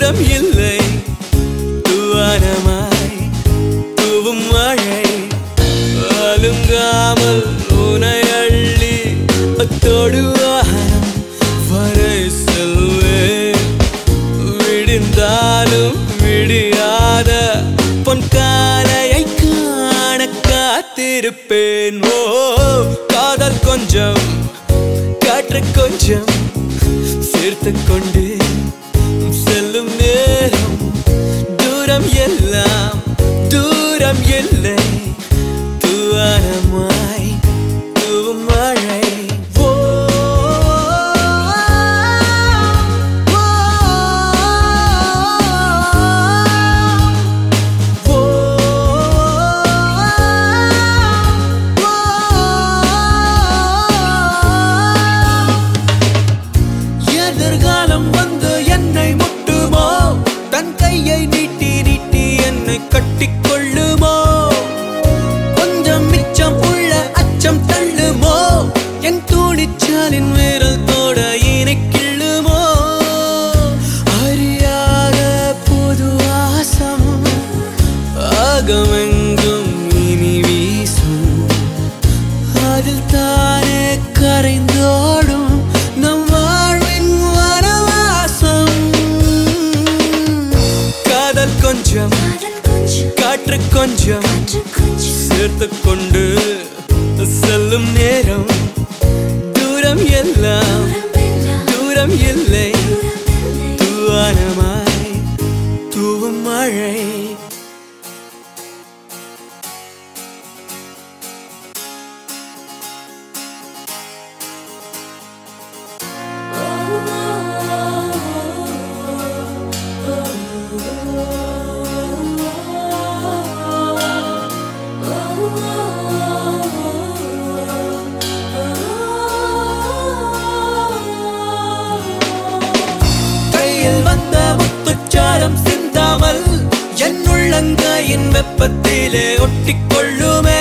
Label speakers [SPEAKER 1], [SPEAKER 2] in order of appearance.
[SPEAKER 1] தூரம் இல்லை தூவானமாய் தூவும் மழை அலுங்காமல் உனை அள்ளி அத்தோடு வானம் வரை செல்வேன் விடிந்தாலும் விடியாத பொன் காலையை காண காத்திருப்பேன் ஓ காதல் கொஞ்சம் காற்று கொஞ்சம் சேர்த்து கொண்டு செல்லும் நேரம் தூரம் எல்லாம் தூரம் இல்லை தூவானமாய் தூவும் மழை ஓ, ஓ, எதிர்காலம் வந்து என்னை முட்டுமோ தன் கையை நீட்டி நீட்டி என்னை கட்டிக்கொள்ளுமோ கொஞ்சம் மிச்சம் உள்ள அச்சம் தள்ளுமோ என் துணிச்சாலின் விரல் தோட இனை கிள்ளுமோ அறியாத புது வாசம் ஆகமெங்கும் இனி வீசும் அதில் தானே கரைந்தோடும் நம் வாழ்வின் வனவாசம் காதல் கொஞ்சம்
[SPEAKER 2] காதல் கொஞ்சம்
[SPEAKER 1] காற்று கொஞ்சம்
[SPEAKER 2] காற்று கொஞ்சம்
[SPEAKER 1] சேர்த்து கொண்டு செல்லும் நேரம் தூரம் எல்லாம்
[SPEAKER 2] தூரமெல்லாம்
[SPEAKER 1] தூரம் இல்லை
[SPEAKER 2] தூரமில்லை
[SPEAKER 1] தூவானமாய் தூவும் மழை கையில் வந்த முத்துச்சாரம் சிந்தாமல் என் உள்ளங்கையின் வெப்பத்திலே ஒட்டிக்கொள்ளுமே